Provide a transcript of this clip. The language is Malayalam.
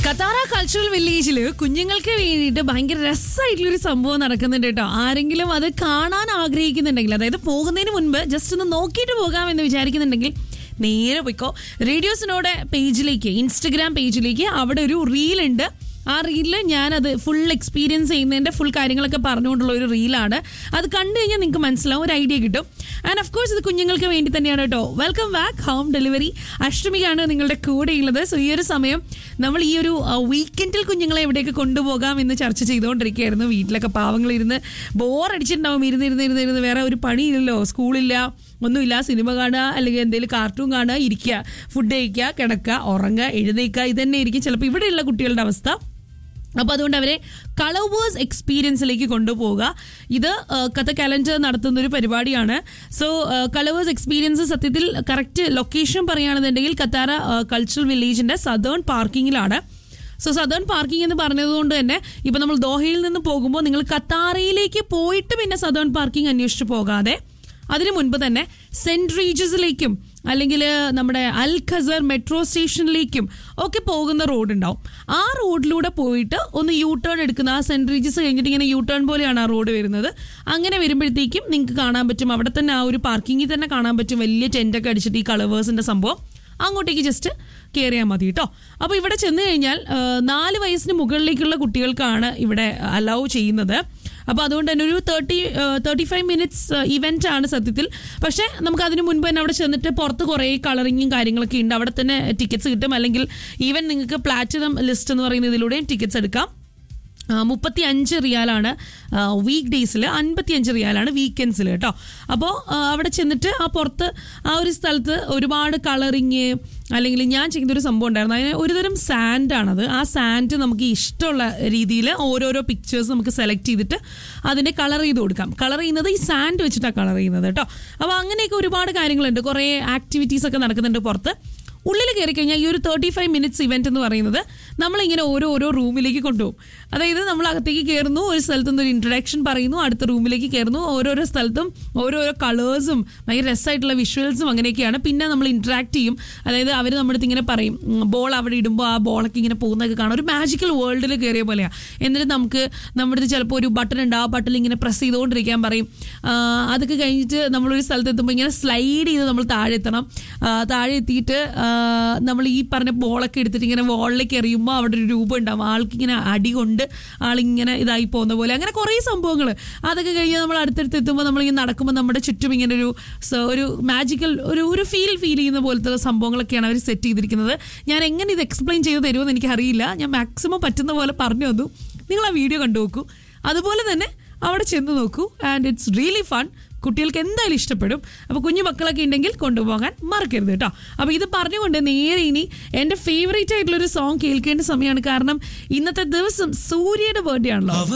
കത്താറ കൾച്ചറൽ വില്ലേജിൽ കുഞ്ഞുങ്ങൾക്ക് വേണ്ടിയിട്ട് ഭയങ്കര രസമായിട്ടുള്ളൊരു സംഭവം നടക്കുന്നുണ്ട് കേട്ടോ ആരെങ്കിലും അത് കാണാൻ ആഗ്രഹിക്കുന്നുണ്ടെങ്കിൽ അതായത് പോകുന്നതിന് മുൻപ് ജസ്റ്റ് ഒന്ന് നോക്കിയിട്ട് പോകാമെന്ന് വിചാരിക്കുന്നുണ്ടെങ്കിൽ നേരെ പോയിക്കോ റേഡിയോസിനോടെ പേജിലേക്ക് ഇൻസ്റ്റഗ്രാം പേജിലേക്ക് അവിടെ ഒരു റീൽ ഉണ്ട് ആ റീലിൽ ഞാനത് ഫുൾ എക്സ്പീരിയൻസ് ചെയ്യുന്നതിൻ്റെ ഫുൾ കാര്യങ്ങളൊക്കെ പറഞ്ഞുകൊണ്ടുള്ള ഒരു റീലാണ് അത് കണ്ടു കഴിഞ്ഞാൽ നിങ്ങൾക്ക് മനസ്സിലാവും ഒരു ഐഡിയ കിട്ടും ആൻഡ് ഓഫ് കോഴ്സ് ഇത് കുഞ്ഞുങ്ങൾക്ക് വേണ്ടി തന്നെയാണ് കേട്ടോ വെൽക്കം ബാക്ക് ഹോം ഡെലിവറി അഷ്ടമിക്കാണ് നിങ്ങളുടെ കൂടെയുള്ളത് സോ ഈ ഒരു സമയം നമ്മൾ ഈ ഒരു വീക്കെൻഡിൽ കുഞ്ഞുങ്ങളെ എവിടെയൊക്കെ കൊണ്ടുപോകാം എന്ന് ചർച്ച ചെയ്തുകൊണ്ടിരിക്കുകയായിരുന്നു വീട്ടിലൊക്കെ പാവങ്ങളിരുന്ന് ബോറടിച്ചിട്ടുണ്ടാവും ഇരുന്ന് ഇരുന്ന് ഇരുന്ന് ഇരുന്ന് വേറെ ഒരു പണിയില്ലല്ലോ സ്കൂളില്ല ഒന്നുമില്ല സിനിമ കാണുക അല്ലെങ്കിൽ എന്തെങ്കിലും കാർട്ടൂൺ കാണുക ഇരിക്കുക ഫുഡ് കഴിക്കുക കിടക്കുക ഉറങ്ങുക എഴുന്നേക്കുക ഇതന്നെ ആയിരിക്കും ചിലപ്പോൾ ഇവിടെയുള്ള കുട്ടികളുടെ അവസ്ഥ അപ്പോൾ അതുകൊണ്ട് അവരെ കളവേഴ്സ് എക്സ്പീരിയൻസിലേക്ക് കൊണ്ടുപോവുക ഇത് ആ, കഥ കലണ്ടർ നടത്തുന്ന ഒരു പരിപാടിയാണ് സോ കളവേഴ്സ് എക്സ്പീരിയൻസ് സത്യത്തിൽ കറക്റ്റ് ലൊക്കേഷൻ പറയുകയാണെന്നുണ്ടെങ്കിൽ കത്താര കൾച്ചറൽ വില്ലേജിന്റെ സദേൺ പാർക്കിങ്ങിലാണ് സോ സദേൺ പാർക്കിംഗ് എന്ന് പറഞ്ഞതുകൊണ്ട് തന്നെ ഇപ്പൊ നമ്മൾ ദോഹയിൽ നിന്ന് പോകുമ്പോൾ നിങ്ങൾ കത്താറയിലേക്ക് പോയിട്ട് പിന്നെ സദേൺ പാർക്കിംഗ് അന്വേഷിച്ച് പോകാതെ അതിനു മുൻപ് തന്നെ സെന്റ് റീജസിലേക്കും അല്ലെങ്കിൽ നമ്മുടെ അൽ ഖസർ മെട്രോ സ്റ്റേഷനിലേക്കും ഒക്കെ പോകുന്ന റോഡ് ഉണ്ടാവും ആ റോഡിലൂടെ പോയിട്ട് ഒന്ന് യൂ ടേൺ എടുക്കുന്ന ആ സെന്റ് റീജസ് കഴിഞ്ഞിട്ട് ഇങ്ങനെ യൂ ടേൺ പോലെയാണ് ആ റോഡ് വരുന്നത് അങ്ങനെ വരുമ്പോഴത്തേക്കും നിങ്ങൾക്ക് കാണാൻ പറ്റും അവിടെ തന്നെ ആ ഒരു പാർക്കിങ്ങിൽ തന്നെ കാണാൻ പറ്റും വലിയ ടെൻ്റൊക്കെ അടിച്ചിട്ട് ഈ കളവേഴ്സിന്റെ സംഭവം അങ്ങോട്ടേക്ക് ജസ്റ്റ് കയറിയാൽ മതി കേട്ടോ അപ്പോൾ ഇവിടെ ചെന്ന് കഴിഞ്ഞാൽ ആ, നാല് വയസ്സിന് മുകളിലേക്കുള്ള കുട്ടികൾക്കാണ് ഇവിടെ അലൗ ചെയ്യുന്നത് അപ്പോൾ അതുകൊണ്ട് തന്നെ ഒരു thirty thirty five minutes event ആണ് സത്യത്തിൽ പക്ഷേ നമുക്ക് അതിന് മുൻപ് തന്നെ അവിടെ ചെന്നിട്ട് പുറത്ത് കുറേ കളറിങ്ങും കാര്യങ്ങളൊക്കെ ഉണ്ട് അവിടെ തന്നെ ടിക്കറ്റ്സ് കിട്ടും അല്ലെങ്കിൽ ഈവൻ നിങ്ങൾക്ക് പ്ലാറ്റിനം ലിസ്റ്റ് എന്ന് പറയുന്ന ഇതിലൂടെയും ടിക്കറ്റ്സ് എടുക്കാം മുപ്പത്തി അഞ്ച് റിയാലാണ് വീക്ക് ഡേയ്സിൽ അൻപത്തി അഞ്ച് റിയാലാണ് വീക്കെൻഡ്സിൽ കേട്ടോ അപ്പോൾ അവിടെ ചെന്നിട്ട് ആ പുറത്ത് ആ ഒരു സ്ഥലത്ത് ഒരുപാട് കളറിങ് അല്ലെങ്കിൽ ഞാൻ ചെയ്യുന്ന ഒരു സംഭവം ഉണ്ടായിരുന്നു അതിന് ഒരുതരം സാൻഡാണത് ആ സാൻഡ് നമുക്ക് ഇഷ്ടമുള്ള രീതിയിൽ ഓരോരോ പിക്ചേഴ്സ് നമുക്ക് സെലക്ട് ചെയ്തിട്ട് അതിനെ കളർ ചെയ്ത് കൊടുക്കാം കളർ ചെയ്യുന്നത് ഈ സാൻഡ് വെച്ചിട്ടാണ് കളർ ചെയ്യുന്നത് കേട്ടോ അപ്പോൾ അങ്ങനെയൊക്കെ ഒരുപാട് കാര്യങ്ങളുണ്ട് കുറേ ആക്ടിവിറ്റീസ് ഒക്കെ നടക്കുന്നുണ്ട് പുറത്ത് ഉള്ളിൽ കയറി കഴിഞ്ഞാൽ ഈ ഒരു തേർട്ടി ഫൈവ് മിനിറ്റ്സ് ഇവന്റ് എന്ന് പറയുന്നത് നമ്മളിങ്ങനെ ഓരോ ഓരോ റൂമിലേക്ക് കൊണ്ടുപോകും അതായത് നമ്മൾ അകത്തേക്ക് കയറുന്നു ഒരു സ്ഥലത്ത് നിന്ന് ഒരു ഇൻട്രഡക്ഷൻ പറയുന്നു അടുത്ത റൂമിലേക്ക് കയറുന്നു ഓരോരോ സ്ഥലത്തും ഓരോരോ കളേഴ്സും ഭയങ്കര രസമായിട്ടുള്ള വിഷ്വൽസും അങ്ങനെയൊക്കെയാണ് പിന്നെ നമ്മൾ ഇന്ററാക്ട് ചെയ്യും അതായത് അവർ നമ്മുടെ അടുത്ത് ഇങ്ങനെ പറയും ബോൾ അവിടെ ഇടുമ്പോൾ ആ ബോളൊക്കെ ഇങ്ങനെ പോകുന്നതൊക്കെ കാണാം ഒരു മാജിക്കൽ വേൾഡിൽ കയറിയ പോലെയാണ് എന്നിട്ട് നമുക്ക് നമ്മുടെ അടുത്ത് ചിലപ്പോൾ ഒരു ബട്ടൺ ഉണ്ട് ആ ബട്ടൺ ഇങ്ങനെ പ്രസ് ചെയ്തുകൊണ്ടിരിക്കാൻ പറയും ആ, അതൊക്കെ കഴിഞ്ഞിട്ട് നമ്മളൊരു സ്ഥലത്ത് എത്തുമ്പോൾ ഇങ്ങനെ സ്ലൈഡ് ചെയ്ത് നമ്മൾ താഴെ എത്തണം ആ, താഴെ എത്തിയിട്ട് ആ, നമ്മൾ ഈ പറഞ്ഞ ബോളൊക്കെ എടുത്തിട്ട് ഇങ്ങനെ വോളിലേക്ക് എറിയുമ്പോൾ അവിടെ ഒരു രൂപം ഉണ്ടാവും ആൾക്ക് ഇങ്ങനെ അടി കൊണ്ട് ആളിങ്ങനെ ഇതായി പോകുന്ന പോലെ അങ്ങനെ കുറേ സംഭവങ്ങൾ അതൊക്കെ കഴിഞ്ഞ് നമ്മൾ അടുത്തടുത്ത് എത്തുമ്പോൾ നമ്മളിങ്ങനെ നടക്കുമ്പോൾ നമ്മുടെ ചുറ്റും ഇങ്ങനെ ഒരു സ- ഒരു മാജിക്കൽ ഒരു ഒരു ഫീൽ ഫീൽ ചെയ്യുന്ന പോലത്തെ സംഭവങ്ങളൊക്കെയാണ് അവർ സെറ്റ് ചെയ്തിരിക്കുന്നത് ഞാൻ എങ്ങനെ ഇത് എക്സ്പ്ലെയിൻ ചെയ്ത് തരുമെന്ന് എനിക്കറിയില്ല ഞാൻ മാക്സിമം പറ്റുന്ന പോലെ പറഞ്ഞു തന്നു നിങ്ങൾ ആ വീഡിയോ കണ്ടു നോക്കൂ അതുപോലെ തന്നെ അവിടെ ചെന്ന് നോക്കൂ ആൻഡ് ഇറ്റ്സ് റിയലി ഫൺ കുട്ടികൾക്ക് എന്തായാലും ഇഷ്ടപ്പെടും അപ്പോൾ കുഞ്ഞു മക്കളൊക്കെ ഉണ്ടെങ്കിൽ കൊണ്ടുപോകാൻ മറക്കരുത് കേട്ടോ അപ്പോൾ ഇത് പറഞ്ഞുകൊണ്ട് നേരെ ഇനി എൻ്റെ ഫേവറേറ്റ് ആയിട്ടുള്ള ഒരു സോങ് കേൾക്കേണ്ട സമയമാണ് കാരണം ഇന്നത്തെ ദിവസം സൂര്യയുടെ ബർത്ത്ഡേ ആണല്ലോ